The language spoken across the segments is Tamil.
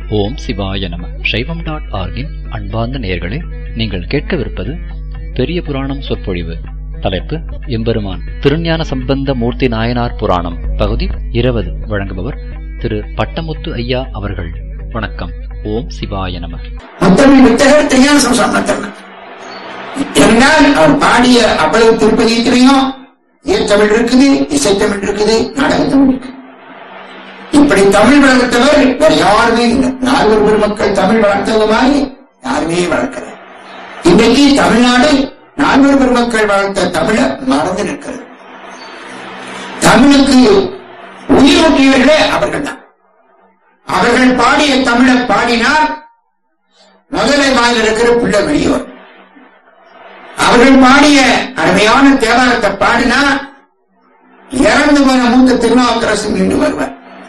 ஓம் சிவாய நம சைவம் டாட் ஆர்கின் அன்பார்ந்த நேயர்களே நீங்கள் கேட்கவிருப்பது பெரிய புராணம் சொற்பொழிவு தலைப்பு எம்பெருமான் திருஞான சம்பந்த மூர்த்தி நாயனார் புராணம் பகுதி இருபது வழங்குபவர் திரு பட்டமுத்து ஐயா அவர்கள் வணக்கம் ஓம் சிவாய நம முத்தமிழ் வித்தகர் திருஞான சம்சாரம் நடத்தவர் என்றால் அவர் பாடிய அவ்வளவு திருப்பதியத்திலையும் ஈர்த்தமிழ் இருக்குது இசைத்தமிழ் இருக்குது நாடகத்தமிழ் இருக்கு இப்படி தமிழ் வளர்த்தவர் வேற யாருமே இல்லை நால்வர் பெருமக்கள் தமிழ் வளர்த்தது மாதிரி யாருமே வளர்க்கல இன்றைக்கு தமிழ்நாடு நால்வர் பெருமக்கள் வளர்த்த தமிழ மறந்து நிற்கிறது தமிழுக்கு உயிரூட்டியவர்களே அவர்கள் தான் அவர்கள் பாடிய தமிழை பாடினால் முதலை வாயில் இருக்கிற பிள்ளை வெளியோர் அவர்கள் பாடிய அருமையான தேவாரத்தை பாடினா இறந்து போன மூத்த திருநாவுக்கரசு மீண்டு வருவார்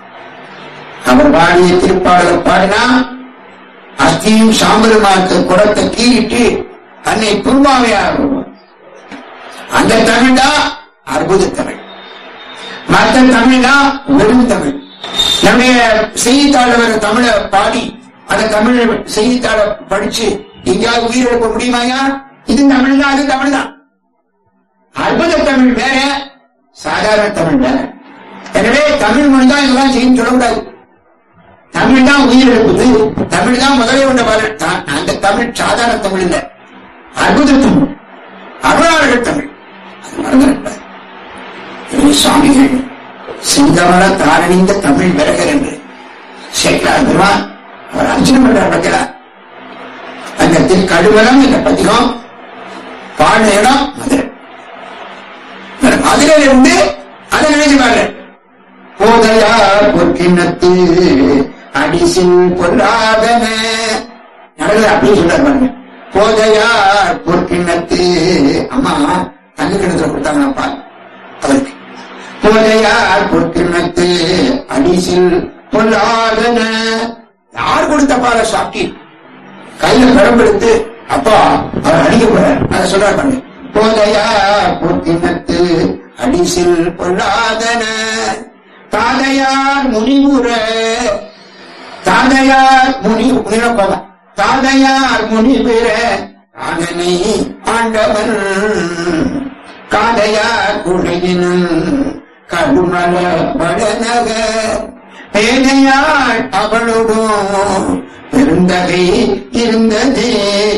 அவர் பாடிய திருப்பாடலை பாடினா அஸ்தியும் சாம்பலுமாக்கு குடத்தை கீறிட்டு அன்னை குருமாவையார் வருவார் அந்த தமிழ் தான் அற்புத தமிழ் மற்ற தமிழ் தான் வெறும் தமிழ் நம்முடைய செய்தித்தாள வர தமிழை பாடி அந்த தமிழ் செய்தித்தாளை படிச்சு எங்கேயாவது உயிரிழக்க முடியுமாயா இது தமிழ் தான் அது தமிழ் தான் அற்புத தமிழ் வேற சாதாரண தமிழ் வேற எனவே தமிழ் மொழி தான் இதெல்லாம் செய்யும் சொல்லக்கூடாது தமிழ் தான் உயிரிழப்புது தமிழ் தான் முதலே உண்ட பாடல் தான் அந்த தமிழ் சாதாரண தமிழ் இல்ல அற்புத தமிழ் அருளாளர்கள் தமிழ் அது மறந்துடக்கூடாது எனவே சுவாமிகள் சிங்கமல தாரணிந்த தமிழ் விறகர் என்று சேர்க்கிறார் பெருமான் அவர் அர்ச்சனை பண்றார் வைக்கிறார் அந்த திரு கடுவலம் என்ற பதிகம் பாடின இடம் மதுரை மதுரையில இருந்து அதை நினைச்சு பாரு போதையார் பொற்கிண்ணத்து அடிசில் பொல்லாதன நடக்குது அப்படின்னு சொல்றாரு பாருங்க போதையார் பொற்கிண்ணத்து அம்மா தங்க கிணத்துல கொடுத்தாங்கப்பா அவருக்கு போதையார் பொற்கிண்ணத்து அடிசில் பொல்லாதன யார் கொடுத்த பால சாப்பிட்டி கையில பெரம்பெடுத்து அப்பா அவர் அடிக்க போறார் அதை சொல்றாரு பாருங்க போதையா பொற்கிணத்து அடிசில் பொல்லாதன தாதையார் முனிவுற தாதையார் முனி முனிவப்பவன் தாதையார் முனிவுற அதனை ஆண்டவன் காதையார் குழையினும் கடுமல வடநக பேதையாள் அவளோடும் பெருந்தகை இருந்ததே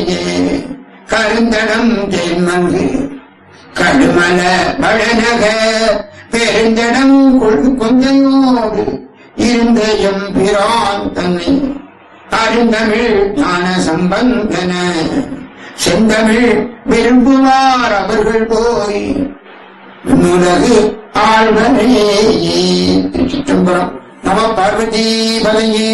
கருந்தடம் ஜென்மங்கு கடுமல வளநக பெருந்தடம் கொள் கொஞ்சையோடு இருந்த எம் பிரான் தன்னை அருந்தமிழ் ஞான சம்பந்தன செந்தமிழ் விரும்புவார் அவர்கள் போய் விண்ணுலகு ஆழ்வரே திருச்சிற்றம்பலம் நம பார்வதி பதையே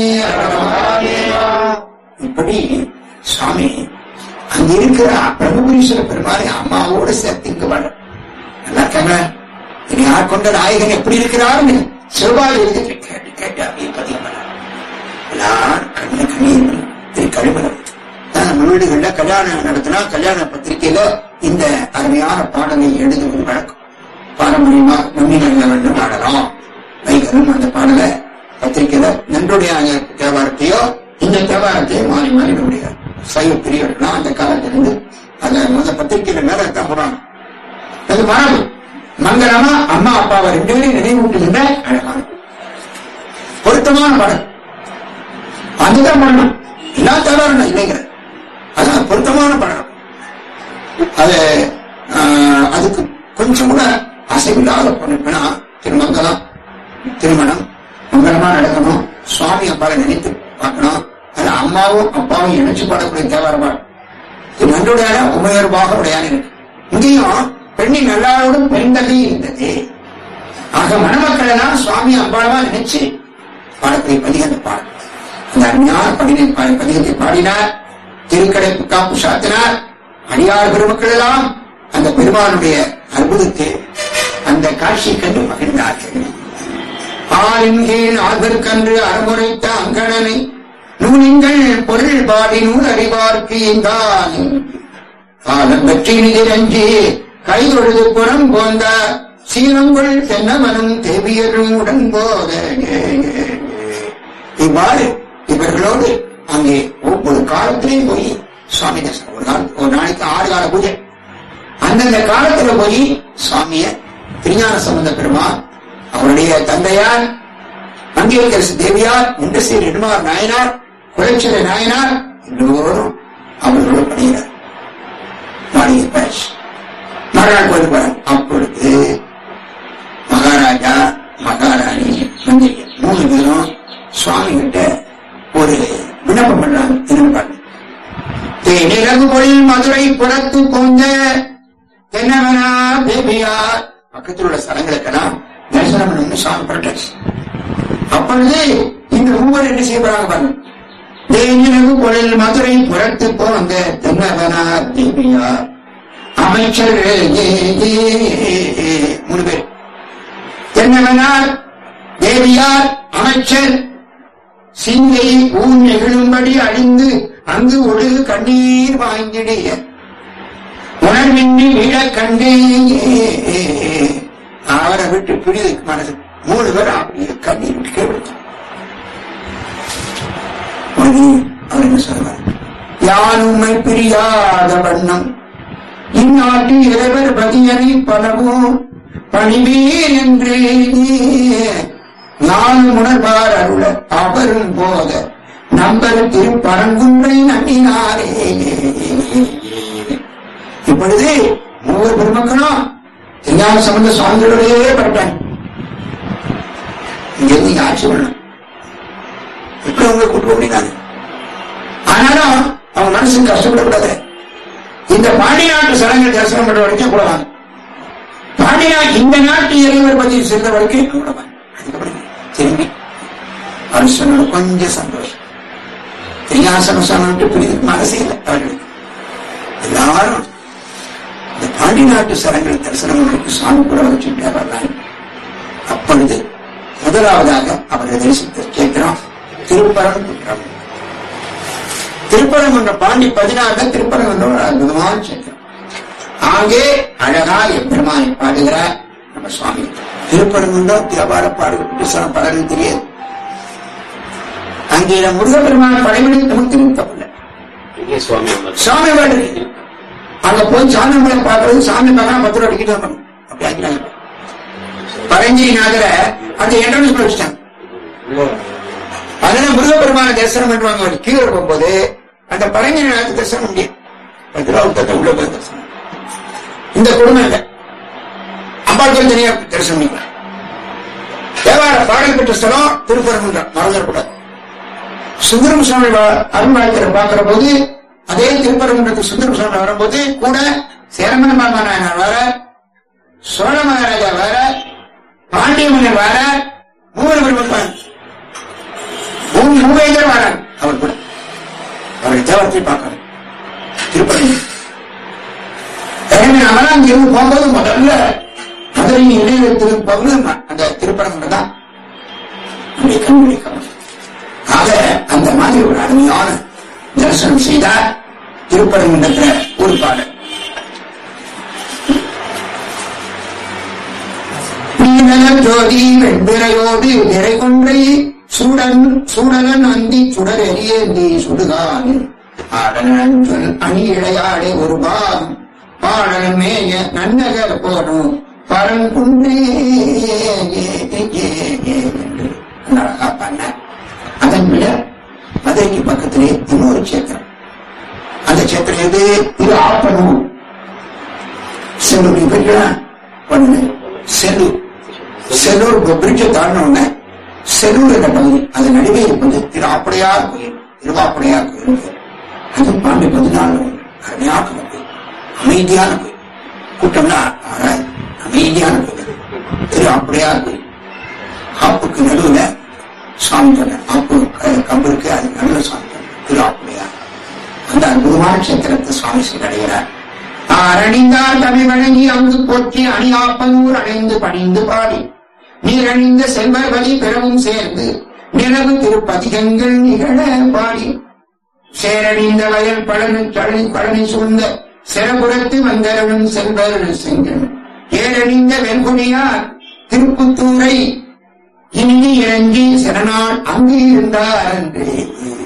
இப்படி சுவாமி அங்க இருக்கிற பிரபுபுரீஸ்வர பெருமாளை அம்மாவோடு சேர்த்து இங்க வாழ நல்லா இருக்காங்க இனி யார் கொண்ட நாயகன் எப்படி இருக்கிறார்னு சிறுபாய் எழுதி கேட்டு கேட்டு அப்படியே பதியம் பண்ணார். எல்லாரும் கண்ண கண்ணீர் திரு கழிமலம் நம்ம வீடுகள்ல கல்யாணம் நடத்தினா கல்யாண பத்திரிகையில இந்த அருமையான பாடலை எழுதுவது வழக்கம் பாரம்பரியமா நம்பிகள் வேண்டும் பாடலாம் வைகரும் அந்த பாடலை பத்திரிகையில நன்றுடைய தேவாரத்தையோ இந்த தேவாரத்தையோ மாறி மாறி நம்முடைய சைவ பிரியவர்கள்லாம் அந்த காலத்திலிருந்து அந்த அந்த பத்திரிகையில மேல தான் போறாங்க அது மரபு மங்களமா அம்மா அப்பாவை ரெண்டு பேரையும் நினைவூட்டுகின்ற அழகான பொருத்தமான பாடல் அதுதான் பண்ணணும் எல்லா தேவாரம் இல்லைங்கிற அதான் பொருத்தமான படம் அது ஆஹ், அதுக்கு கொஞ்சம் கூட அசைவில்லாத பொண்ணு திருமங்கலம் திருமணம் மங்களமா நடக்கணும் சுவாமி அப்பாவை நினைத்து பார்க்கணும் அது அம்மாவும் அப்பாவும் இணைச்சு பாடக்கூடிய தேவாரமா இது நன்றுடையான உமையர்பாக உடையான இருக்கு இங்கேயும் பெண்ணின் நல்லாரோடும் பெண்தகை இருந்தது ஆக மணமக்கள் எல்லாம் சுவாமி அம்பாளமா நினைச்சு பாடக்கூடிய பதிகத்தை பாடு அந்த அருமையான பதினை பா- பதிகத்தை பாடினார் திருக்கடை காப்பு சாத்தினார் அடியார் பெருமக்கள் எல்லாம் அந்த பெருமானுடைய அற்புதத்தை அந்த காட்சியை கண்டு மகிழ்ந்தார்கள் ஆளின் கீழ் ஆதற்கன்று அறமுறைத்த அங்கணனை நூலிங்கள் பொருள் பாடி நூல் அறிவார்க்கு இந்தான் காலம் வெற்றி நிதிரஞ்சி கைதொழுது புறம் போந்த சீனங்குள் தென்னமனும் தேவியரும் உடன் போத இவ்வாறு இப்ப இவர்களோடு அங்கே ஒவ்வொரு காலத்திலையும் போய் சுவாமி தரிசனம் ஒரு நாள் ஒரு நாளைக்கு ஆறு கால பூஜை அந்தந்த காலத்துல போய் சுவாமிய திருஞான சம்பந்த பெருமாள் அவருடைய தந்தையார் மங்கியரசு தேவியார் இண்டஸ்ரீ நெடுமார் நாயனார் குலச்சிறை நாயனார் எல்லோரும் அவர்களோடு பணிகிறார் மாளிகை பேச்சு மறுநாள் கோயில் போறார் அப்பொழுது மகாராஜா மகாராணி மந்திரி மூணு பேரும் சுவாமி கிட்ட ஒரு விண்ணப்பம் பண்றாங்க என்ன பாருங்க தேனிலகு பொழில் மதுரை புறத்து போந்த தென்னவனா தேவியார் பக்கத்தில் உள்ள ஸ்தலங்களுக்கெல்லாம் தரிசனம் பண்ணணும்னு சுவாமி புரட்டாச்சு அப்பொழுது இந்த மூவர் என்ன செய்யப்படுறாங்க பாருங்க தேனிலகு பொழில் மதுரை புறத்து போந்த தென்னவனா தேவியார் அமைச்சர் மூணு பேர் தென்னவனார் தேவியார் அமைச்சர் சிங்கை ஊன் நெகிழும்படி அழிந்து அங்கு ஒழு கண்ணீர் வாங்கிடைய உணர்வின்றி விழ கண்டே அவரை விட்டு பிடி மனசு மூணு பேர் அப்படியே கண்ணீர் விட்டு கேட்டு அவர் என்ன சொல்வார் யான் உண்மை பிரியாத வண்ணம் இந்நாட்டு இறைவர் பதியனை பலவும் பணிவீர் என்று நான் உணர்வார் அருள அவரும் போத நம்பர் திருப்பரங்குன்றை நம்பினாரே இப்பொழுது மூவர் பெருமக்களும் திருஞான சம்பந்த சுவாமிகளோடையே பட்டாங்க இங்கிருந்து நீங்க ஆட்சி பண்ணணும் எப்படி உங்களை கூட்டு போனாங்க ஆனாலும் அவங்க மனசுக்கு கஷ்டப்படக்கூடாது இந்த பாண்டி நாட்டு சடங்கள் தரிசனம் பண்ற வரைக்கும் கூட வாங்க பாண்டி நாட்டு இந்த நாட்டு இறைவர் பத்தி சென்ற வரைக்கும் கூட வாங்க அதுக்கப்புறம் திரும்பி அவர் சொன்னது கொஞ்சம் சந்தோஷம் திரியாசன சொன்னிட்டு புரியுது மனசே இல்லை அவர்களுக்கு எல்லாரும் இந்த பாண்டி நாட்டு சடங்கள் தரிசனம் பண்றதுக்கு சுவாமி கூட வச்சுட்டு வர்றாங்க அப்பொழுது முதலாவதாக அவரை தரிசித்து கேட்கிறோம் திருப்பரங்குன்றம் திருப்பரங்குன்ற பாண்டி பதினாறு திருப்பரங்குன்ற ஒரு அற்புதமான சேத்திரம் அங்கே அழகா எம்பெருமானை பாடுகிறார் நம்ம சுவாமி திருப்பரங்குன்றம் தேவார பாடுகிட்டு சில பலருக்கு தெரியாது அங்கே நம் முருகப்பெருமான படைமணி நமக்கு நிறுத்தப்படல இங்கே சுவாமி அமர் சாமி பாடு அங்க போய் சாமி மேல பாக்குறது சாமி பார்க்கலாம் பத்து ரூபா டிக்கெட் வாங்கணும் அப்படி ஆக்கினாங்க பரஞ்சிநாதர அந்த என்ட்ரன்ஸ் வச்சுட்டாங்க அதனால முருகப்பெருமான தரிசனம் பண்ணுவாங்க அவர் கீழே போகும்போது அந்த பரஞ்சிநாத தரிசனம் முடியும் பத்து ரூபா கொடுத்தா உள்ள போய் தரிசனம் இந்த குடும்பம் இல்லை அம்பாட்கள் தனியா தரிசனம் பண்ணிக்கலாம் தேவார பாடல் பெற்ற ஸ்தலம் திருப்பரங்குன்றம் மறந்துடக்கூடாது சுந்தரம் சுவாமி அருள்வாழ்க்கரை பார்க்கிற போது அதே திருப்பரங்குன்றத்துக்கு சுந்தரம் சுவாமி வரும்போது கூட சேரமன மாமனாயனார் வர சோழ மகாராஜா வேற பாண்டிய மன்னர் வேற மூவர் பெருமக்கள் மூணு மூவேந்தர் வராங்க அவர் கூட அவரை தேவத்தை பார்க்கணும் திருப்பதி எனவே நாமெல்லாம் அங்க இருந்து போகும்போது முதல்ல மதுரையின் இடையில திருப்பது அந்த திருப்பரங்குன்றம் தான் நம்முடைய கண்மொழி கவனம் ஆக அந்த மாதிரி ஒரு அருமையான தரிசனம் செய்தார் திருப்பரங்குன்றத்துல ஒரு பாடல் நீனல ஜோதி வெண்பிறையோடு நிறை கொன்றை சூடன் சூடலன் அந்தி சுடர் எரியேந்தி சுடுகான் ஆடலன் சொல் அணி இழையாடே ஒரு பாம் பாடல் மேய நன்னகர் போடும் பரங்குன்றே என்று அழகா பண்ணார் அதன் விட மதுரைக்கு பக்கத்திலே இன்னொரு சேத்திரம் அந்த சேத்திரம் எது இது ஆப்பனூர் செல்லூர் பெரியா ஒண்ணு செல்லூர் செல்லூர் பிரிட்ஜை தாண்டினோடனே செல்லூர் என்ற பகுதி அது நடுவே இருப்பது திரு ஆப்படையார் கோயில் திருவாப்படையார் கோயில் அது பாண்டி பதினாலு அருமையான கோயில் அமைதியான கோயில் கூட்டம்னா ஆறாது அமைதியான கோயில் திரு ஆப்படையார் கோயில் ஆப்புக்கு நடுவுல சுவாமி சொன்ன ஆப்பு க- கம்பருக்கு அது நடுவில் சுவாமி சொன்ன திரு ஆப்படையார் அந்த அற்புதமான கஷேத்திரத்தை சுவாமி சென்றடைகிறார் ஆரணிந்தார் தமிழ் வழங்கி அங்கு போற்றி அணியாப்பனூர் அணைந்து பணிந்து பாடி நீரணிந்த செல்வர் வழி பெறவும் சேர்ந்து நிலவு திருப்பதிகங்கள் நிகழ பாடி சேரணிந்த வயல் பழனி பழனி பழனி சூழ்ந்த சிறபுறத்து வந்தருளும் செல்வர் செங்கல் ஏரணிந்த வெண்குடியார் திருப்புத்தூரை இனி இறங்கி சிறநாள் அங்கு இருந்தார் என்று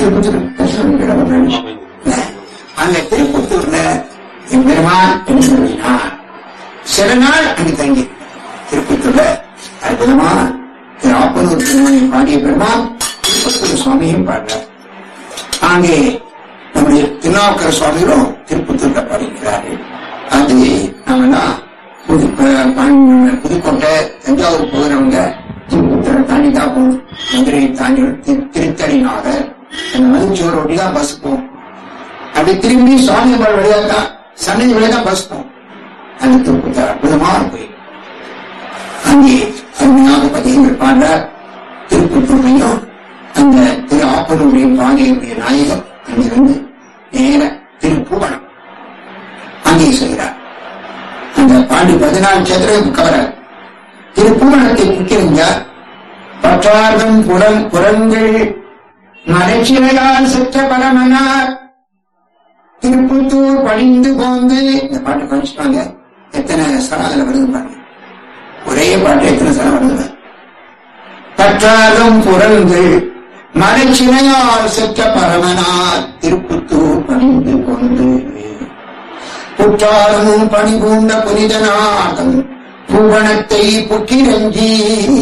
திருப்பத்தூர் கிருஷ்ணகிரி முன்னாடி அந்த திருப்பத்தூர்ல என் பெருமான் என்று சொல்லினார் சில நாள் அங்கு தங்கி திருப்பத்தூர்ல அற்புதமா திரு ஆப்பனூர் திருமணி பாடிய பெருமான் திருப்பத்தூர் சுவாமியும் பாடுறார் அங்கே நம்முடைய திருநாவுக்கர சுவாமிகளும் திருப்பத்தூர்ல பாடிக்கிறார்கள் அது நாமெல்லாம் புது ப- ப- புதுக்கோட்டை தஞ்சாவூர் போகிறவங்க திருப்பத்தூரை தாண்டி தான் போகணும் மதுரை தாண்டி திரு- திருத்தணிநாதர் அந்த மதுச்சோர் ஒட்டி தான் பஸ் போகும் அப்படி திரும்பி சுவாமியம்பாள் வழியா தான் சன்னதி வழியா தான் பஸ் போகும் அந்த திருப்பத்தூர் அற்புதமான கோயில் அங்கே அருமையாக பதியங்கள் பாடுறார் திருப்பத்தூரையும் அந்த திரு ஆப்பனுடைய பாண்டியனுடைய நாயகர் அங்கிருந்து நேர திருப்புவனம் அங்கே செல்கிறார் அந்த பாண்டி பதினாலு சேத்திரம் கவர திருப்புவனத்தை புக்கிருந்தார் பற்றார்தம் புறன் புறங்கள் மலைச்சிறையால் செற்ற பரமனார் திருப்புத்தூர் பணிந்து போந்து இந்த பாட்டு கழிச்சுட்டாங்க எத்தனை சராதில் வருது பாருங்க ஒரே பாட்டு எத்தனை சரம் வருது பற்றாலும் புறங்கள் மலைச்சிறையால் செற்ற பரமனார் திருப்புத்தூர் பணிந்து கொண்டு குற்றாலமும் பணி பூண்ட புனிதநாதம் பூவனத்தை புக்கிரஞ்சி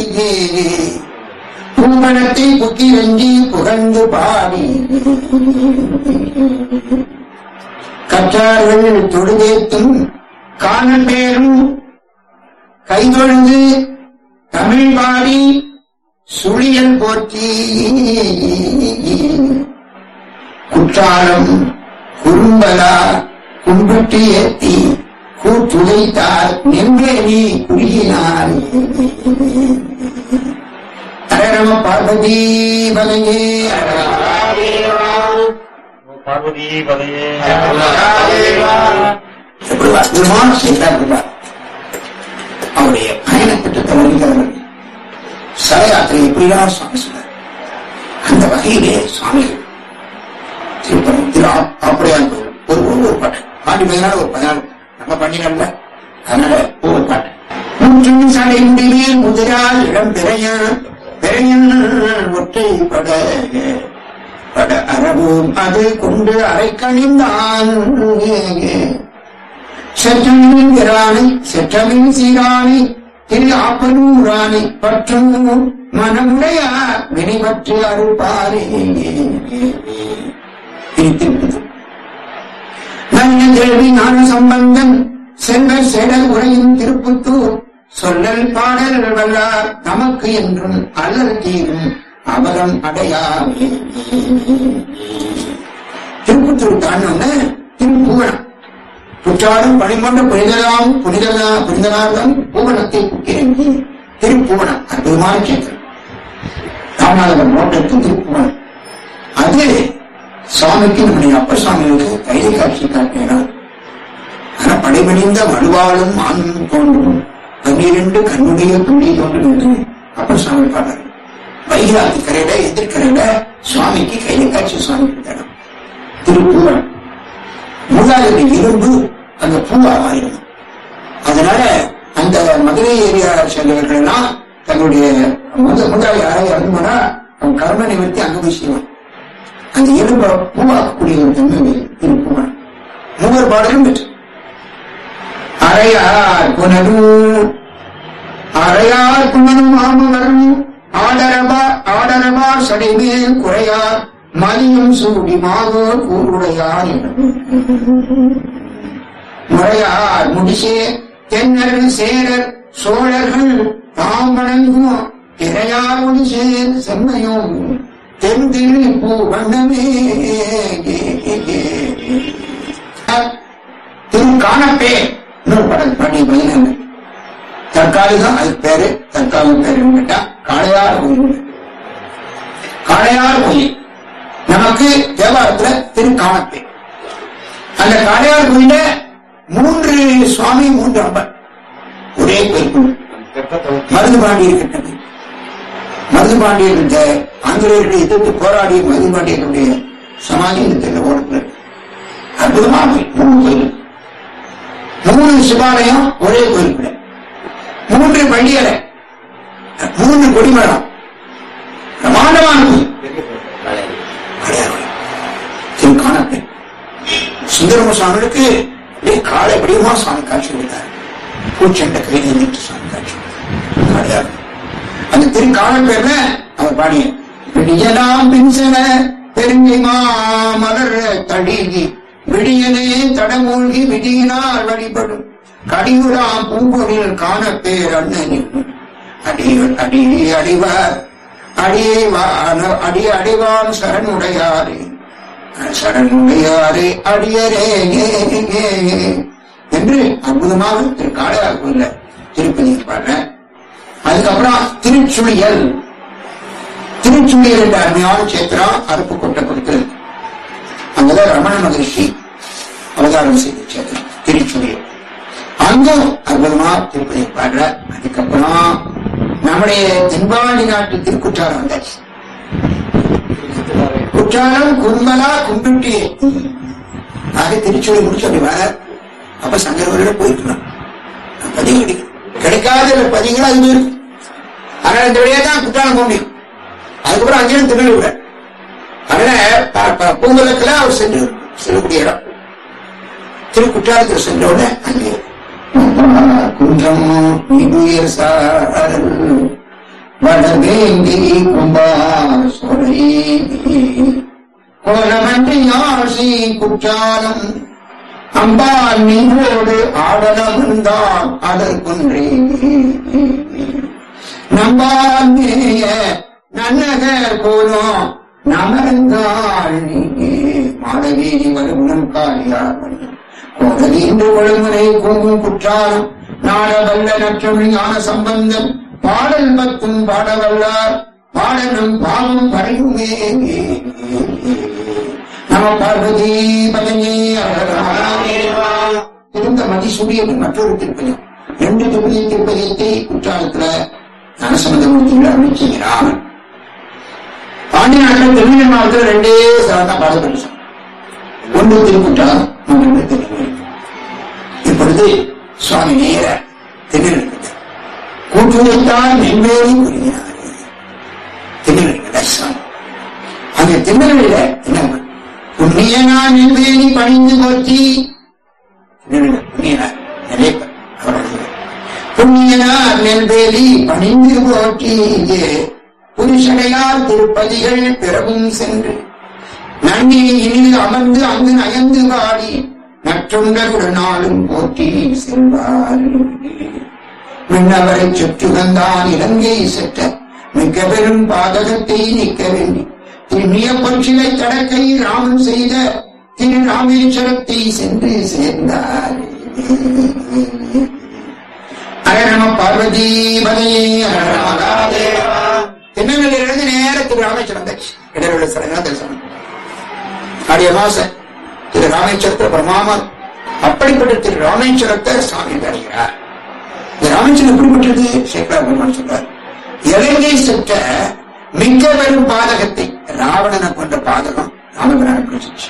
பூவனத்தை புக்கிரஞ்சி புகழ்ந்து பாடி கற்றார்கள் தொழுதேத்தும் காணல் பேரும் கைதொழுந்து தமிழ் பாடி சுழியல் போற்றி குற்றாலம் குறும்பலா கும்பிட்டு ஏத்தி கூத்துளைத்தார் நின்றே நீ குறுகினார் அரரம பார்வதி பலையே பார்வதி பதையே எப்படி அற்புதமான செய்தார் அவருடைய பயணத்திட்டத்தை வருகிறவர்கள் சர யாத்திரை எப்படிதான் சுவாமி சொன்னார் அந்த வகையிலே சுவாமிகள் திருப்பரம் திரு ஆ- ஆப்படையான் கோயில் ஒரு ஒரு ஒரு பாட்டு பாண்டி பதினாலு ஒரு பதினாலு நம்ம பண்ணினோம்ல அதனால ஒவ்வொரு பாட்டு முற்றும் சடை முடிவேல் முதிரால் இடம் பெறைய பெறையன் ஒற்றை பட பட அறவும் அது கொண்டு அரைக்கணிந்தான் செற்றமின் பிரானை செற்றமின் சீரானை திரு ஆப்பனூரானை பற்றும் மனமுடையார் வினைபற்றி அருள்பாரே திருப்பது நல்ல கேள்வி ஞான சம்பந்தன் செல்வர் செடல் உரையும் திருப்புத்தூர் சொல்லல் பாடல் வல்லார் நமக்கு என்றும் அல்லல் தீரும் அவலம் அடையாமே திருப்புத்தூர் தாண்டோன்னு திருப்புவனம் குற்றாலம் பணிமன்ற புனிதலாம் புனிதலா புனிதனார்தான் பூவனத்தை புக்கிறேன் திருப்புவனம் அற்புதமான கேட்கிறேன் ராமநாதபுரம் மாவட்டத்து திருப்புவனம் அது சுவாமிக்கு நம்முடைய அப்ப சுவாமிகளுக்கு கைதை காட்சி காட்டினார் ஆனா படைபணிந்த வலுவாலும் ஆணும் தோன்றும் பன்னிரண்டு கண்ணுடைய துணி தோன்றும் என்று அப்ப சுவாமி பாடுறார் வைகாத்தி கரையில எதிர்கரையில சுவாமிக்கு கைதை காட்சி சுவாமி கொடுத்தார் திருப்புவனம் மூலாவது இரும்பு அந்த பூவா மாறிடும் அதனால அந்த மதுரை ஏரியா சேர்ந்தவர்கள் எல்லாம் தன்னுடைய முத முதலாளி யாராவது இறந்துனா அவன் கர்ம நிமித்தி அங்க போய் செய்வான் அந்த எலும்பை பூவாக்கக்கூடிய ஒரு தன்மை திருப்புவான் மூவர் பாடலும் பெற்று அறையார் புனரும் அறையார் புனரும் மாமவரும் ஆடரபா ஆடரபா சடைமேல் குறையார் மலியும் சூடி மாவோர் கூருடையார் முறையார் முடிசே தென்னர் சேரர் சோழர்கள் தாம் வணங்கும் இறையார் முடிசேர் செம்மையும் தென்திரு பூ வண்ணமே திரு காணப்பே இன்னொரு படம் பண்ணி பதினொன்று தற்காலிகம் அது பேரு தற்காலிக பேரு கேட்டா காளையார் கோயில் காளையார் கோயில் நமக்கு தேவாரத்துல திரு காணப்பே அந்த காளையார் கோயில மூன்று சுவாமி மூன்று அம்பர் ஒரே கோயில் மருது பாண்டியர் கிட்டது மருது பாண்டியர் இந்த ஆங்கிலேயர்களை எதிர்த்து போராடிய மருது பாண்டியனுடைய சமாதி இந்த தெரிய ஓரத்தில் இருக்கு. அற்புதமா கோயில் மூணு கோயில் மூணு சிவாலயம் ஒரே கோயிலுக்குள்ள மூன்று பண்டிகரை மூன்று கொடிமரம் பிரமாண்டமான கோயில் அடையாளம் சுந்தரம சுவாமிகளுக்கு அப்படியே காலை எப்படியுமா சுவாமி காட்சி கொடுத்தார் பூச்செண்ட கையில் நின்று சுவாமி காட்சி கொடுத்தார் காளையாக. அந்த திருக்காலம் பேர்ல அவர் பாடிய விடியலாம் பின்சன பெருங்கை மலர் தடிகி விடியனே தடமூழ்கி விடியினால் வழிபடும் கடியுலாம் பூம்பொழில் காண பேர் அண்ணனின் அடி அடி அடிவார் அடிவான அடி அடிவான் சரணுடையாரே சரணுடையாரே அடியரே என்று அற்புதமாக திரு காளையார் கோயில திருப்பதி பாடுற அதுக்கப்புறம் திருச்சுழியல் திருச்சுழியல் என்ற அருமையான சேத்திரா அருப்பு கொட்ட கொடுக்கிறது அங்கதான் ரமண மகரிஷி அவதாரம் செய்த சேத்திரம் திருச்சுழியல் அங்கும் அற்புதமா திருப்பதி பாடுற அதுக்கப்புறம் நம்முடைய தென்பாண்டி நாட்டு திருக்குற்றாலம் வந்தாச்சு குற்றாலம் கும்பலா கும்பிட்டு ஆக திருச்சுழி முடிச்சு அப்படி வர அப்ப சங்கரவர்கள போயிருக்கணும் பதிவு கிடைக்கும் கிடைக்காத பதிவுகள் அது இருக்கு அதனால இந்த வழியா தான் குற்றாலம் போக முடியும் அதுக்கப்புறம் அங்கேயும் திருநெல்வேலி அதனால ப- ப- பூங்குளத்துல அவர் சென்று செல்லக்கூடிய இடம் திருக்குற்றாலத்தில் சென்ற உடனே அங்கே குன்றம் இடுயர் சாரல் வடவேங்கி கும்பார் சொலை கோலமன்றி ஆசி குற்றாலம் அம்பாள் நீரோடு ஆடலம் இருந்தால் அதற்குன்றே நம்பால் மேய நன்னகர் போலும் நமரங்காள் மாதவி வருமுனம் காளியார் கோடலி என்று ஒழுங்குரை கூங்கும் குற்றாலம் நாடவல்ல நற்றமிழ் ஞான சம்பந்தம் பாடல் பத்தும் பாடவல்லார் பாடலும் பாவம் பறையுமே நம பார்வதி பதனி இருந்த மதிசூடி என்று மற்றொரு திருப்பதி ரெண்டு திருப்பதி திருப்பதியத்தை குற்றாலத்துல ஞானசம்பந்தமூர்த்திகள் அருள் செய்கிறார் பாண்டிய நாட்டில் திருநெல்வேலி மாவட்டத்தில் ரெண்டே சாதா பாடப்பட்டு ஒன்று திருக்குற்றாலம் மற்றொன்று திருநெல்வேலி இப்பொழுது சுவாமி நேர திருநெல்வேலி கூட்டுவைத்தான் நெல்வேலி கூறுகிறார் திருநெல்வேலி சுவாமி அங்க திருநெல்வேலியில என்ன புண்ணியனா நெல்வேலி பணிந்து போற்றி திருநெல்வேலி புண்ணியனா நிறைய பேர் அவரோட புண்ணியனார் நெல்வேலி பணிந்து போற்றியே புருஷனையார் திருப்பதிகள் பிறவும் சென்று நன்னி இனில் அமர்ந்து அங்கு நயந்து பாடி மற்றொன்றருடன் நாளும் போற்றி செல்வார் விண்ணவரை சுற்றுகந்தான் இலங்கை செற்ற மிக்க பெரும் பாதகத்தை நீக்க வேண்டி திருநிய பொற்றிலை தடக்கை ராமன் செய்த திரு ராமேஸ்வரத்தை சென்று சேர்ந்தார் அர நம பார்வதி பதையே திருநெல்வேலியிலிருந்து நேர திரு ராமேஸ்வரம் வந்தாச்சு இடர்வுள்ள ஸ்தலங்களா தரிசனம் ஆடிய மாசம் திரு ராமேஸ்வரத்தில் பிரமாமர் அப்படிப்பட்ட திரு ராமேஸ்வரத்தை சுவாமி தருகிறார் இந்த ராமேஸ்வரம் எப்படிப்பட்டது சேக்கரா பெருமான் சொல்றார் இலங்கை சுற்ற மிக்க பெரும் பாதகத்தை ராவணனை கொண்ட பாதகம் ராமபிரான குறிச்சிச்சு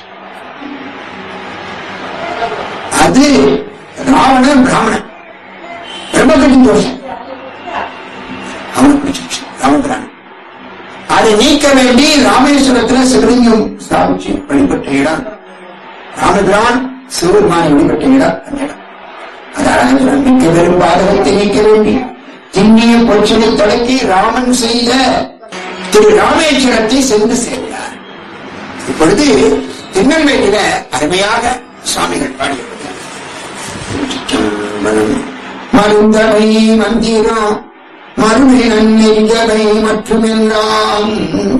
அது ராவணன் பிராமணன் பிரம்மகட்டி தோஷம் அவனுக்கு குறிச்சிச்சு ராமபிரான் அதை நீக்க வேண்டி ராமேஸ்வரத்துல சிவலிங்கம் ஸ்தாபிச்சு வழிபட்ட இடம் ராமபிரான் சிவபெருமானை வழிபட்ட இடம் அந்த இடம் அதாவது மிக்க பெரும் பாதகத்தை நீக்க வேண்டி திண்ணிய பொச்சலை தொடக்கி ராமன் செய்த திரு ராமேஸ்வரத்தை சென்று சேர்ந்தார் இப்பொழுது திருநெல்வேலியில அருமையாக சுவாமிகள் பாடியிருக்கிறார் திருச்சிற்றம்பலம். மருந்தவை மந்திரம் மறுவினன் நெஞ்சவை மற்றுமெல்லாம்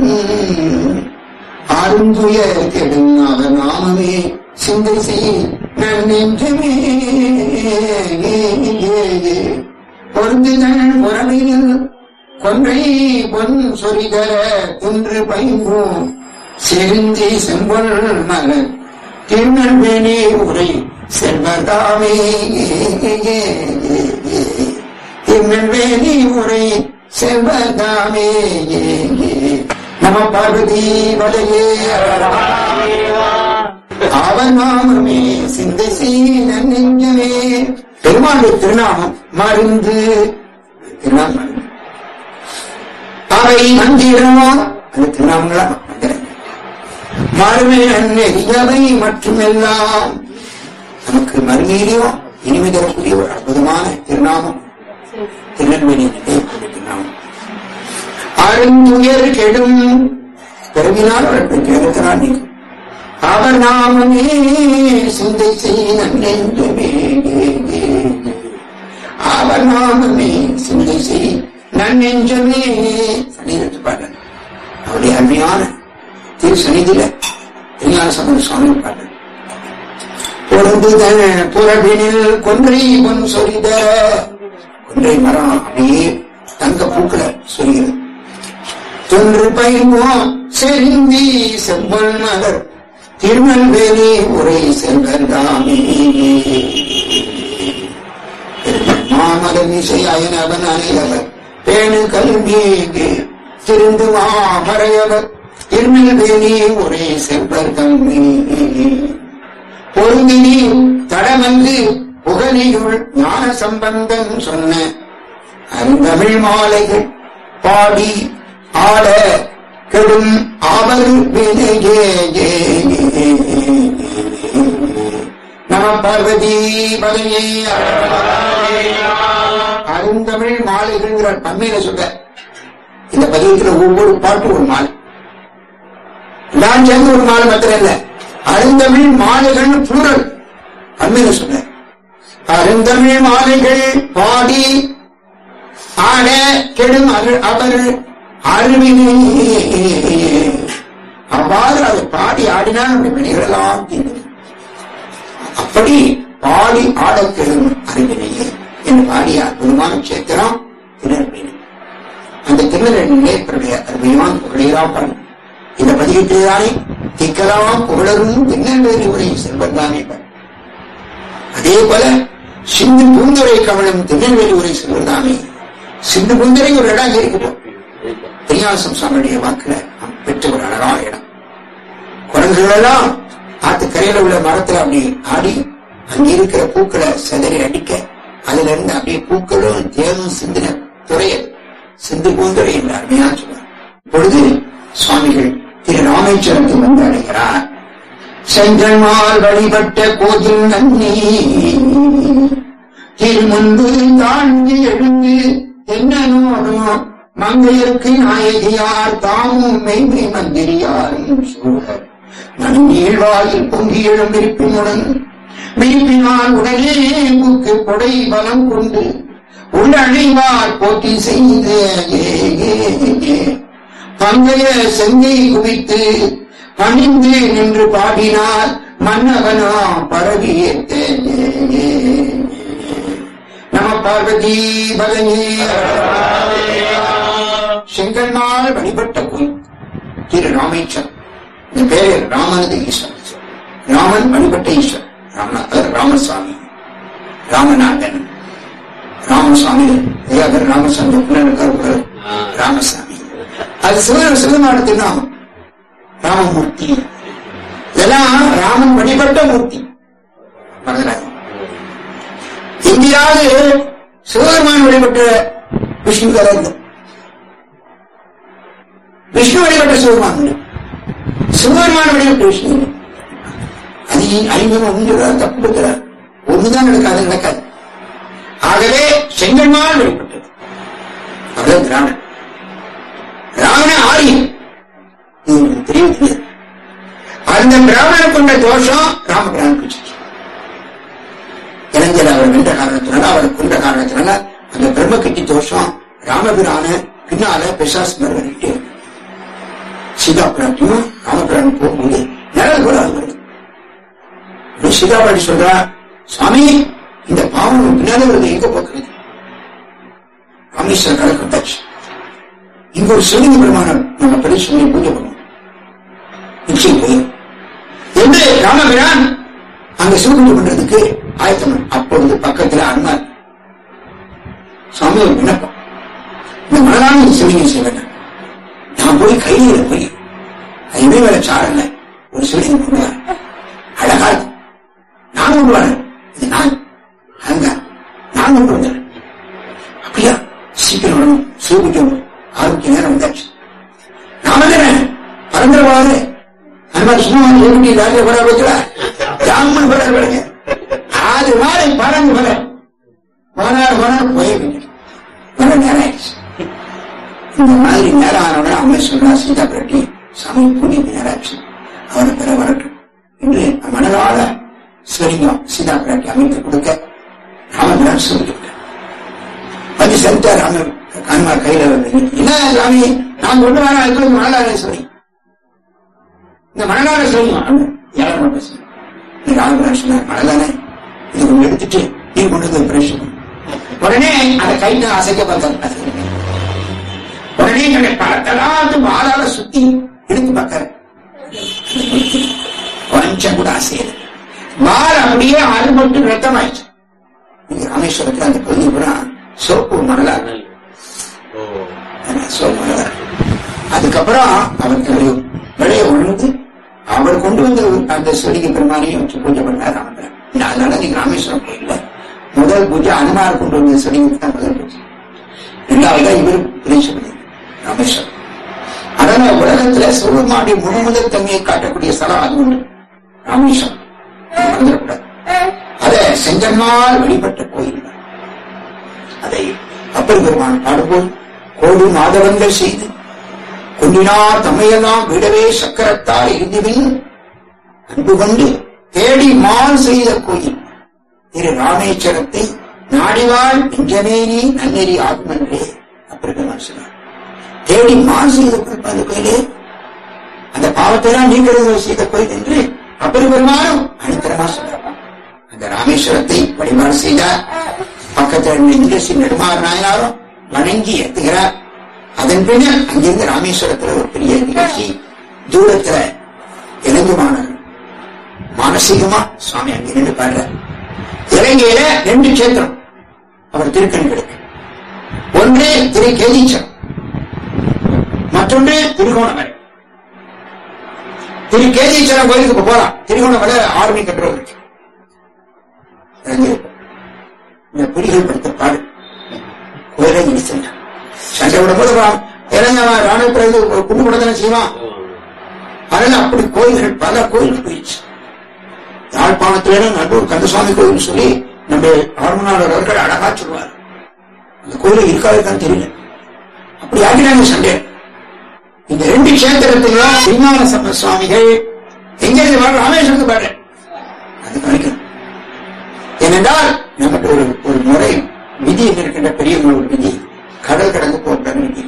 அருந்துயர் கெடும் அவர் நாமமே சிந்தை செய் நன்னெஞ்சமே பொருந்துதல் புறமையில் கொன்றை பொன் சொரிதர குன்று பைம்பும் செருந்தி செம்பொல் மலர் திருநெல்வேலி உரை செல்வதாமே திருநெல்வேலி உரை செல்வதாமே நம பார்வதி வலையே அவன் நாமமே சிந்தை செய்த நெஞ்சமே பெருமாளுடைய திருநாமம் மருந்து திருநாமம் மருந்து. அவை மந்திரம் அந்த திருநாமங்களா மந்திரம் மறுமை நெறியவை மற்றும் எல்லாம் நமக்கு மறுமையிலையும் இனிமை தரக்கூடிய ஒரு அற்புதமான திருநாமம் திருநெல்வேலி நிலையக்கூடிய திருநாமம் அருந்துயர் கெடும் பிறவினால் அவர்கள் கேட்கிறார் நீ அவர் நாமமே சிந்தை செய்ய நெஞ்சுமே அவர் நாமமே சிந்தை செய் நன்னெஞ்சமே சனிதத்து பாடல் அவருடைய அருமையான திரு சனிதில திருஞான சம்பந்த சுவாமி பாடல் பொருந்துத புறவினில் கொன்றை பொன் சொரித கொன்றை மரம் அப்படியே தங்க பூக்களை சொரிகிறது தொன்று பயிர்வோ செருந்தி செம்பல் மலர் திருநெல்வேலி உரை செல்வந்தாமே மாமலர் இசை அயனவன் அணையவர் பேணு கல்வி திருந்து மாமறையவர் திருநெல்வேலி உரை செல்வர் தம்பி பொருந்தினி தடமந்து புகழியுள் ஞான சம்பந்தன் சொன்ன அருந்தமிழ் மாலைகள் பாடி ஆட கெடும் அவர் வினையே நம பார்வதி பதையே அருந்தமிழ் மாலைகள்ங்கிற பன்மையில சொல்ற இந்த பதியத்துல ஒவ்வொரு பாட்டு ஒரு மாலை நான் சேர்ந்து ஒரு மாலை மாத்திரம் இல்ல அருந்தமிழ் மாலைகள் புரல் பன்மையில சொல்ற அருந்தமிழ் மாலைகள் பாடி ஆட கெடும் அரு- அவர் அருவினை அவ்வாறு அதை பாடி ஆடினால் நம்முடைய வினைகளெல்லாம் தீரும் அப்படி பாடி ஆட கெடும் அறிவினையே என்று பாடிய அற்புதமான சேத்திரம் திருநெல்வேலி அந்த திருநெல்வேலியுடைய அருமையான புகழீரா பாடல் இந்த பதிகத்தில்தானே திக்கலாம் புகழரும் திருநெல்வேலி உரை செல்வந்தானே பாடல் அதே போல சிந்து பூந்துரை கமலம் திருநெல்வேலி உரை செல்வதாமே சிந்து பூந்துரை ஒரு இடம் அங்கே இருக்கட்டும் பெரியாசம் சாமியுடைய வாக்குல நாம் பெற்ற ஒரு அழகான இடம் குரங்குகள் எல்லாம் ஆத்து கரையில உள்ள மரத்துல அப்படி ஆடி அங்க இருக்கிற பூக்களை சிதறி அடிக்க அதுல இருந்து அப்படியே பூக்களும் தேனும் சிந்தின துறைய சிந்து பூந்துரை என்று அருமையா சொல்றார் இப்பொழுது சுவாமிகள் திரு ராமேஸ்வரத்தில் வந்து அடைகிறார் செங்கன்மால் வழிபட்ட கோயில் நன்னி திருமுன்பு தாண்டி எழுந்து என்னனோடும் மங்கையருக்கு நாயகியார் தாமும் மெய்மை மந்திரியாரும் சூழ நன்னீழ்வாயில் பொங்கி எழும் விருப்பினுடன் விருப்பினால் உடனே மூக்கு கொடை பலம் கொண்டு உள்ளழிவார் போட்டி செய்து ஏ, ஏ, ஏ. பங்கைய செங்கை குவித்து பணிந்து நின்று பாடினார் மன்னவனா பரவியேத்த நம பார்வதி பகனி செங்கல்நாள் வழிபட்ட கோயில் திரு ராமேஸ்வரம் இந்த பேர் ராமனது ஈஸ்வரன் ராமன் வழிபட்ட ஈஸ்வரன் ராம அவர் ராமசாமி ராமநாதன் ராமசாமி ஐயாவர் ராமசாமி பின்னாடி இருக்காரு ராமசாமி அது சிவ சிவநாடு நாமம் ராமமூர்த்தி இதெல்லாம் ராமன் வழிபட்ட மூர்த்தி மறந்துடாதீங்க. இந்தியாவது சிவபெருமான் வழிபட்ட விஷ்ணு கலந்து விஷ்ணு வழிபட்ட சிவபெருமான் உண்டு. சிவபெருமான் வழிபட்ட விஷ்ணு உண்டு. அது ஐநூறு ஒன்று தப்பு இருக்கிறார் ஒண்ணுதான் நடக்காது நடக்காது ஆகவே செங்கன்மால் வழிபட்டது அவர் திராவிடன் ராவண ஆரியம் இது உங்களுக்கு தெரியவே தெரியாது அந்த பிராமணன் கொண்ட தோஷம் ராமபிரான் பிடிச்சிச்சு இளைஞர் அவர் வென்ற காரணத்தினால அவர் கொண்ட காரணத்தினால அந்த பிரம்ம கட்டி தோஷம் ராமபிரான பின்னால பிசாஸ் மறுவரிட்டு சீதா பிராட்டியும் ராமபிரான் போகும்போது நிழல் கூட அது வருது அப்படி சீதா பாட்டி சொல்றா சுவாமி இந்த பாவம் பின்னால வருது எங்க போக்குறது ராமேஸ்வரர் கடல் கொண்டாச்சு இங்க ஒரு சிவலிங்க பெருமானம் நம்ம படி சொல்லி பூஜை பண்ணுவோம் நிச்சயம் போயிடும் என்று ராமபிரான் அங்க சிவபூஜை பண்றதுக்கு ஆயத்தம் பண்ணார். அப்பொழுது பக்கத்துல அண்ணார் சாமி ஒரு விண்ணப்பம் இந்த மனதான சிவலிங்கம் செய்ய வேண்டாம் நான் போய் கையில போய் அதுவே வேலை சாரல ஒரு சிவலிங்கம் பண்ணுவார் அழகா இருக்கு. நான் கொண்டு வரேன் இது நான் அங்க நான் கொண்டு வந்தேன் அப்படியா சீக்கிரம் வரணும் சிவபூஜை ஆரோக்கிய நேரம் வந்தாச்சு நான் வந்துடுறேன் பரந்துருவாரு அந்த மாதிரி சும்மா எழுதி ராஜா படம் வைக்கல ஜாமன் படம் விடுங்க அது மாதிரி பறந்து வர போனார் போனார் போயிருங்க வர நேரம் ஆயிடுச்சு இந்த மாதிரி நேரம் ஆனவன அம்மை சொல்றா சீதா பிரட்டி சாமி புண்ணிய நேரம் ஆச்சு அவரை பெற வரட்டும் என்று மனதால சிவலிங்கம் சீதா பிராட்டி அமைத்து கொடுக்க ராமபிரான் சொல்லிவிட்டார் வந்து செலுத்தார் ராமன் கண்மார் கையில வந்து என்ன சாமி நான் கொண்டு வரேன் அதுக்குள்ள மணலாக சொல்லி இந்த மணலாக சொல்லுங்க யாரும் பேசுங்க ராமபிரான் சொன்னார் மணலானே இது கொஞ்சம் எடுத்துட்டு நீ கொண்டு வந்து பிரச்சனை உடனே அந்த கைத்தை அசைக்க பார்த்தார் உடனே என்னுடைய பழத்தெல்லாம் வாழால சுத்தி எடுத்து பார்க்கற கொஞ்சம் கூட அசையல வால் அப்படியே அறுபட்டு ரத்தமாயிடுச்சு நீங்க ராமேஸ்வரத்துல அந்த பகுதி கூட சோப்பு மணலா ஓ சோப்பு மணலா அதுக்கப்புறம் அவருக்கு ஒரு விளைய உணர்ந்து அவர் கொண்டு வந்த அந்த செடிக்கு பெருமானையும் வச்சு பூஜை பண்ணார் ராமபிரான் அதனால நீங்க ராமேஸ்வரம் கோயில்ல முதல் பூஜை அனுமார் கொண்டு வந்த செடிக்கு தான் முதல் பூஜை இரண்டாவதா இவர் பிரதேசம் ராமேஸ்வரம் அதனால உலகத்துல சிவபெருமானுடைய முழுமுதல் தன்மையை காட்டக்கூடிய ஸ்தலம் அது ஒன்று ராமேஸ்வரம் அது மறந்துடக்கூடாது அதை செஞ்சன்மால் வழிபட்ட கோயில் தான். அதை அப்பர் பெருமான் பாடுபோல் கோடி மாதவங்கள் செய்து கொண்டினார் தம்மையெல்லாம் விடவே சக்கரத்தால் இருந்துவின் அன்பு கொண்டு தேடி மால் செய்த கோயில் திரு ராமேஸ்வரத்தை நாடிவாள் நெஞ்சமேனி நன்னெறி ஆகும் என்றே அப்பர் பெருமான் சொன்னார் தேடி மால் செய்த கோயில் அந்த கோயிலே அந்த பாவத்தை எல்லாம் நீக்கிறது செய்த கோயில் என்று அப்பர் பெருமானும் அனுத்தரமா சொன்னார் அந்த ராமேஸ்வரத்தை வழிபாடு செய்தார் பக்கத்தில் நின்று ஸ்ரீ நெடுமாறு நாயனாரும் வணங்கி ஏத்துகிறார் அதன் பின்னர் அங்கிருந்து ராமேஸ்வரத்துல ஒரு பெரிய நிகழ்ச்சி தூரத்துல இலங்குமானவர் மானசீகமா சுவாமி அங்க நின்று பாடுறார் இலங்கையில ரெண்டு கேத்திரம் அவர் திருக்கண்களுக்கு ஒன்று திரு கேதீச்சரம் மற்றொன்று திருகோணமலை திரு கேதீச்சரம் கோயிலுக்கு இப்ப போலாம் திருகோணமலை ஆர்மி கட்டுறது இருக்கு இறங்கியிருக்கும். இந்த புலிகள் படுத்த பாடு கோயிலை இடிச்சிருந்தான் சண்டை விடும் போது இறங்கவன் ராணுவ பிறகு குண்டு படத்தானே செய்வான் அதனால அப்படி கோயில்கள் பல கோயில்கள் போயிடுச்சு யாழ்ப்பாணத்துல நல்லூர் கந்தசுவாமி கோயில் சொல்லி நம்ம ஆர்மனாளர் அவர்கள் அழகா சொல்லுவார் அந்த கோயில இருக்காதுதான் தெரியல அப்படி ஆகினாங்க சண்டை இந்த ரெண்டு கஷேத்திரத்திலும் விஞ்ஞான சம்ப சுவாமிகள் எங்க இருந்து வர ராமேஸ்வரத்துக்கு பாரு அது கணிக்கணும் ஏனென்றால் நமக்கு ஒரு ஒரு முறை விதி இருக்கின்ற பெரிய ஒரு விதி கடல் கடந்து போகிற விதி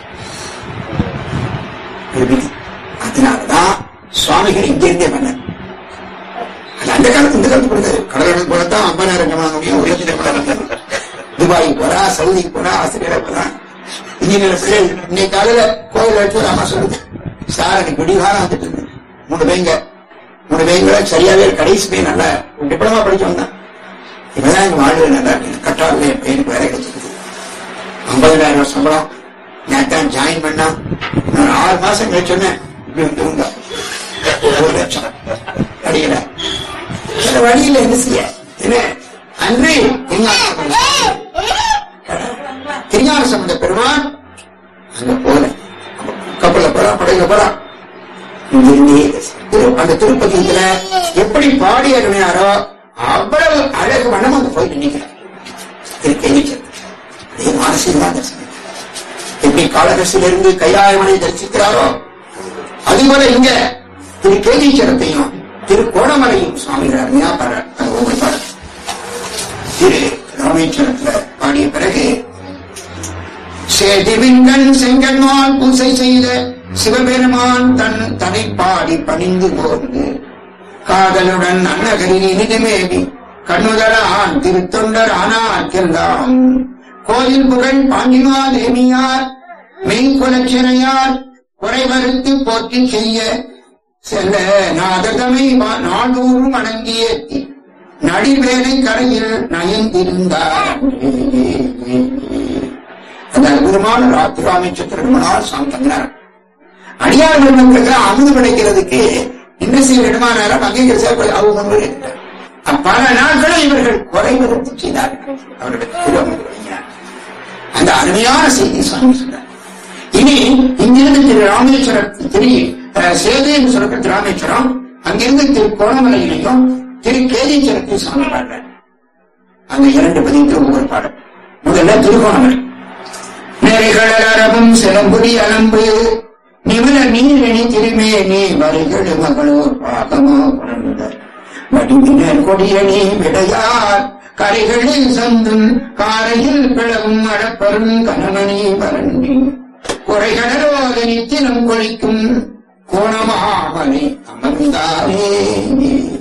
ஒரு விதி அதனாலதான் சுவாமிகள் இங்கிருந்தே பண்ணார் அது அந்த காலத்து இந்த காலத்து கொடுத்தது கடல் கடந்து போகத்தான் ஐம்பதாயிரம் ஜமா முடியும் ஒரு லட்சம் ஜமா துபாய் போறா சவுதிக்கு போறா ஆஸ்திரேலியா போறா இன்ஜினியர் பிள்ளை இன்னைக்கு காலையில கோயில் வச்சு அம்மா சொல்லுது சார் எனக்கு விடிவாரம் வந்துட்டு இருக்கு மூணு பையங்க மூணு பையங்க சரியாவே கடைசி பையன் நல்லா டிப்ளமா படிச்சு வந்தான் இப்பதான் எங்க வாழ்வு நல்லா இருக்கு கட்டாரில் என் பையனுக்கு வேலை கிடைச்சிருக்கு ஐம்பதாயிரம் ரூபாய் சம்பளம் நான் தான் ஜாயின் பண்ணா நான் ஆறு மாசம் கழிச்சோன்னே இப்படி வந்து உங்க ஒரு லட்சம் அடிக்கல வேற வழியில என்ன செய்ய என்ன அன்று திருஞான சம்பந்த பெருமான் அங்க போல கப்பல்ல போறான் படையில போறான் இங்கிருந்தே திரு- அந்த திருப்பதியில எப்படி பாடி அருமையாரோ அவ்வளவு அழகு வண்ணம் அங்க போயிட்டு நிற்கிறார் திரு கேள்விச்சர் அதே மானசீக தான் தரிசனம் எப்படி காலகசிலிருந்து கையாயமனை தரிசிக்கிறாரோ அதுபோல இங்க திரு கேதீச்சரத்தையும் திரு கோணமலையும் சுவாமிகள் அருமையா பாடுற அந்த ஒவ்வொரு பாடல் திரு ராமேஸ்வரத்துல பாடிய பிறகு சேதிவிங்கன் செங்கன்மால் பூசை செய்த சிவபெருமான் தன் தனை பாடி பணிந்து போர்ந்து காதலுடன் அன்னகரில் இனிதுமேவி கண்ணுதலான் திருத்தொண்டர் ஆனார்க்கெல்லாம் கோயில் புகழ் பாண்டிமா தேவியார் மெய்குலச்சிறையார் குறைவறுத்து போற்றி செய்ய செல்ல நாதகமை நாடூரும் அடங்கியேத்தி நடிவேலை கரையில் நயந்திருந்தார் அந்த அற்புதமான ராத்திரி அமைச்சர் ரொம்ப நாள் சாமி தங்கினார் அடியார் பெருமக்களுக்கு அமுது படைக்கிறதுக்கு என்ன செய்ய வேண்டுமா நேரம் அங்கீகரி சேர்ப்பது அவங்க முன்பு இருக்கிறார். பல நாட்களும் இவர்கள் குறைவதற்கு செய்தார்கள் அவருடைய திருவமுது வழங்கினார் அந்த அருமையான செய்தி சுவாமி சொன்னார் இனி இங்கிருந்து திரு ராமேஸ்வரம் திரு அஹ், சேது என்று சொல்லப்பட்ட திரு ராமேஸ்வரம் அங்கிருந்து திரு கோணமலையிலையும் திரு கேதீச்சரத்தையும் சுவாமி பாடுறார் அந்த இரண்டு பதிக்கு ஒவ்வொரு பாடல் முதல்ல திருகோணமலை நெறிகளல் அரபும் சிலம்புரி அலம்பு நிமிர நீரணி திருமே நீ வரிகள் மகளோர் பாகமோ புறமுதல் வடிவினர் கொடியணி விடையார் கரைகளில் சந்தும் காரையில் பிளவும் அடப்பரும் கணமணி பரண்டி குறைகளோது நித்தினம் கொளிக்கும் கோணமாமலை அமர்ந்தாரே